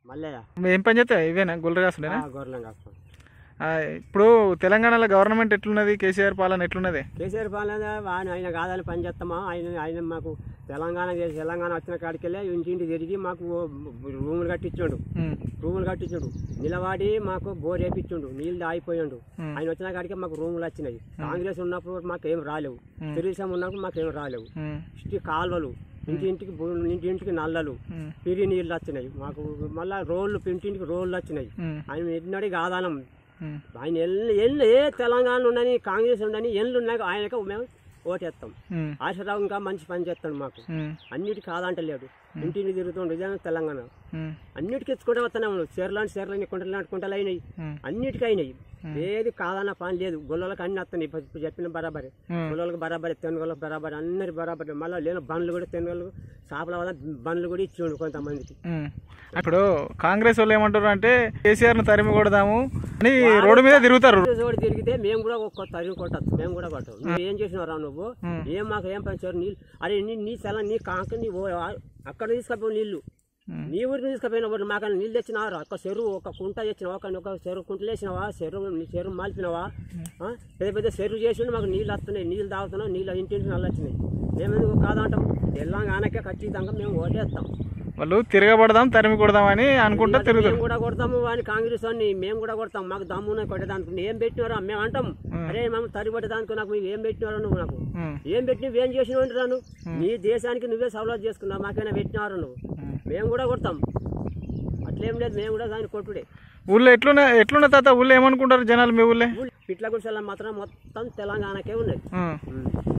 మళ్ళీ ఏం పని చేస్తావు ఇవేనా గుల్లరు కాసుడేనా గొర్రెలం కాస్తాం ఆ, ఇప్పుడు తెలంగాణలో గవర్నమెంట్ ఎట్లున్నది కేసీఆర్ పాలన ఎట్లున్నది కేసీఆర్ పాలన ఆయన ఆయన కాదని పని చేస్తామా ఆయన ఆయన మాకు తెలంగాణ చేసి తెలంగాణ వచ్చిన కాడికి వెళ్ళి ఇంటింటి తిరిగి మాకు రూములు కట్టించాడు ఉమ్, రూములు కట్టించాడు నిలబడి మాకు బోర్ వేపించాడు నీళ్ళు ఆగిపోయాడు ఉమ్. ఆయన వచ్చిన కాడికి మాకు రూములు వచ్చినాయి కాంగ్రెస్ ఉన్నప్పుడు మాకు ఏం రాలేవు తెలుగుదేశం ఉన్నప్పుడు మాకు ఏం రాలేవు ఉమ్, ఇష్టి కాలువలు ఇంటింటికి భూ- ఇంటింటికి నల్లలు ఉమ్, పిరి నీళ్ళు వచ్చినాయి మాకు మళ్ళా రోడ్లు ఇంటింటికి రోడ్లు వచ్చినాయి ఉమ్, ఆయన ఎన్నడికి ఆదానం ఉమ్, ఆయన ఎల్లు ఎల్లు ఏ తెలంగాణ ఉండని కాంగ్రెస్ ఉండని ఎల్లు ఉన్నాయి ఆయనకు మేము ఓటేస్తాం ఉమ్, ఆశరావు ఇంకా మంచి పని చేస్తాడు మాకు ఉమ్, అన్నిటికీ కాదంటలేడు ఇంటిని తిరుగుతుండు నిజంగా తెలంగాణ ఉమ్, అన్నిటికీ ఎత్తుకుంటూ వస్తున్నాం చీరలాంటి చీరలని కుంటలాంటి కుంటలు అయినాయి ఉమ్, అన్నిటికీ అయినాయి ఏది కాదన్న పని లేదు గొల్లలకు అన్ని వస్తున్నాయి ఇప్పుడు ఇప్పుడు చెప్పిన బరాబరి ఉమ్. గొల్లలకు బరాబరి తెనుగోళ్ళకి బరాబరి అందరి బరాబరి మళ్ళీ లేని బండ్లు కూడా తెనుగోళ్ళు షాపుల వల్ల బండ్లు కూడా ఇచ్చిండు కొంతమందికి ఉమ్. ఇప్పుడు కాంగ్రెస్ వాళ్ళు ఏమంటారు అంటే కేసీఆర్ ను తరిమి కొడదాము అని రోడ్డు మీద తిరుగుతారు చోటు తిరిగితే మేము కూడా ఒక్క తరిగి కొట్టచ్చు మేము కూడా కొట్టం నువ్వు ఏం చేసినావు రా నువ్వు ఉమ్. ఏం మాకు ఏం పని చేయరు నీళ్ళు అరే నీ నీ సెల నీ కాంక నీ ఓ అక్కడ తీసుకపోయి నీళ్ళు ఉమ్, నీ ఊరికి తీసుకుపోయిన వాడు మాకు నీళ్ళు తెచ్చినావా ఒక చెరువు ఒక కుంట తెచ్చినావా ఒక ఒక చెరువు కుంటలు వేసినావా చెరువు నీ చెరువు మాల్పినావా ఆ? పెద్ద పెద్ద చెరువు చేసి మాకు నీళ్ళు వస్తున్నాయి నీళ్ళు తాగుతున్నాం నీళ్ళు ఇంటింటి నల్ల వచ్చినాయి మేమెందుకు కాదంటాం తెలంగాణకే ఖచ్చితంగా మేము ఓటేస్తాం వాళ్ళు తిరగబడదాం తరిమి కొడదాం అని అనుకుంటా తిరుగుతారు మేము కూడా కొడతాము వాని కాంగ్రెస్ వాడిని మేము కూడా కొడతాం మాకు దమ్మున కొట్టేదానికి ఏం పెట్టినారా మేము అంటాం అరే మేము తరి కొట్టేదానికి నాకు నువ్వు ఏం పెట్టినారా నువ్వు నాకు ఉమ్, ఏం పెట్టి నువ్వేం చేసినావు అంటే రాను నీ దేశానికి నువ్వే సవలతు చేసుకున్నావు మాకైనా పెట్టినారు నువ్వు ఉమ్. మేము కూడా కొడతాం అట్లేం లేదు మేము కూడా దాన్ని కొట్టుడే ఊళ్ళో ఎట్లున్న ఎట్లున్న తాత ఊళ్ళో ఏమనుకుంటారు జనాలు మీ ఊళ్ళో పిట్ల గుడిసెల మాత్రం మొత్తం తెలంగాణకే ఉన్నాయి ఉమ్.